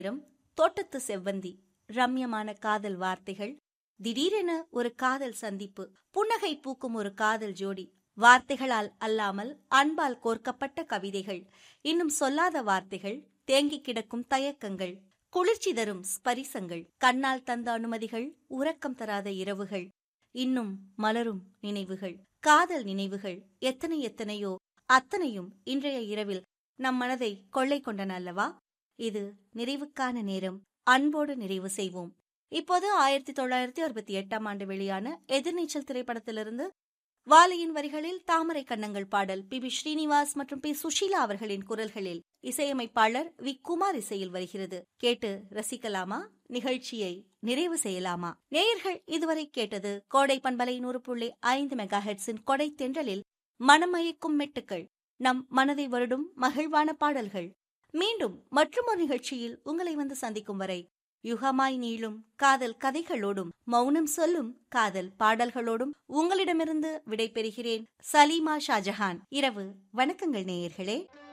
நேரம் தோட்டத்து செவ்வந்தி ரம்யமான காதல் வார்த்தைகள் திடீரென ஒரு காதல் சந்திப்பு புன்னகை பூக்கும் ஒரு காதல் ஜோடி வார்த்தைகளால் அல்லாமல் அன்பால் கோர்க்கப்பட்ட கவிதைகள் இன்னும் சொல்லாத வார்த்தைகள் தேங்கி கிடக்கும் தயக்கங்கள் குளிர்ச்சி தரும் ஸ்பரிசங்கள் கண்ணால் தந்த அனுமதிகள் உறக்கம் தராத இரவுகள் இன்னும் மலரும் நினைவுகள் காதல் நினைவுகள் எத்தனை எத்தனையோ அத்தனையும் இன்றைய இரவில் நம் மனதை கொள்ளை கொண்டன அல்லவா இது நிறைவுக்கான நேரம் அன்போடு நிறைவு செய்வோம் இப்போது ஆயிரத்தி தொள்ளாயிரத்தி அறுபத்தி எட்டாம் ஆண்டு வெளியான எதிர்நீச்சல் திரைப்படத்திலிருந்து வாலியின் வரிகளில் தாமரை கண்ணங்கள் பாடல் பி பி ஸ்ரீனிவாஸ் மற்றும் பி சுஷீலா அவர்களின் குரல்களில் இசையமைப்பாளர் வி குமார் இசையில் வருகிறது கேட்டு ரசிக்கலாமா நிகழ்ச்சியை நிறைவு செய்யலாமா நேயர்கள் இதுவரை கேட்டது கோடை பண்பலை நூறு புள்ளி ஐந்து மெகா ஹெட்ஸின் கொடை தென்றலில் மனமயக்கும் மெட்டுக்கள் நம் மனதை வருடும் மகிழ்வான பாடல்கள் மீண்டும் மற்றொரு நிகழ்ச்சியில் உங்களை வந்து சந்திக்கும் வரை யுகமாய் நீளும் காதல் கதைகளோடும் மௌனம் சொல்லும் காதல் பாடல்களோடும் உங்களிடமிருந்து விடைபெறுகிறேன் சலீமா ஷாஜஹான் இரவு வணக்கங்கள் நேயர்களே